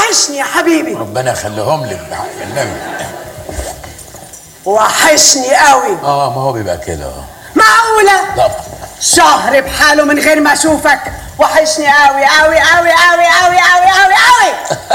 وحشني يا حبيبي ربنا يخليهم لك بحق النبي وحشني قوي اه ما هو بيبقى كده اه معقولة طبعا شهر بحاله من غير ما اشوفك وحشني قوي قوي قوي قوي قوي قوي قوي قوي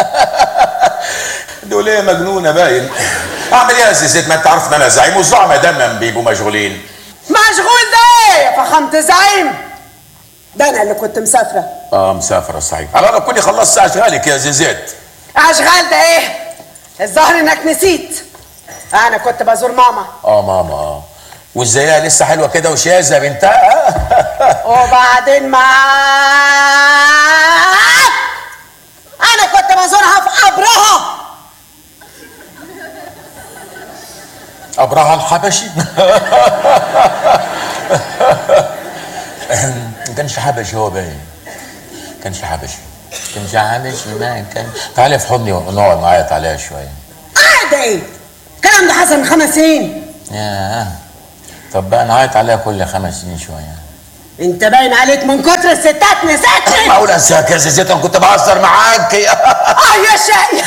دول ايه مجنونه باين اعمل ايه يا سيسيت ما انت عارف ان انا زعيم والزعماء دايما بيبقوا مشغولين مشغول ده ايه يا فخامة زعيم ده انا اللي كنت مسافرة اه مسافره صحيح على انا كوني خلصت اشغالك يا زيزيت اشغال ده ايه الظاهر انك نسيت انا كنت بزور ماما اه ماما اه وازايها لسه حلوه كده وشاذه بنتها وبعدين ما انا كنت بزورها في قبرها ابرهة الحبشي ما كانش حبشي هو باين كانش حبشي كانش حبشي ما كان تعالي في حضني ونقعد نعيط عليها شويه قاعدة ايه الكلام ده حصل من خمس سنين ياه طب بقى نعيط عليها كل خمس سنين شويه انت باين عليك من كتر الستات نسيتني معقول انساك يا زيزيت انا كنت بهزر معاك اه يا شقي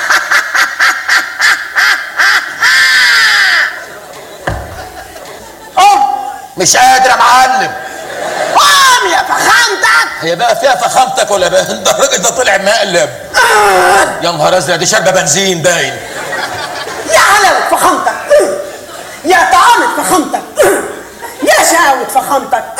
مش قادر يا معلم قوم يا فخامتك هي بقى فيها فخامتك ولا بقى ده الراجل ده طلع مقلب يا نهار ازرق دي شاربه بنزين باين يا حلاوة فخامتك يا طعامة فخامتك يا شقاوة فخامتك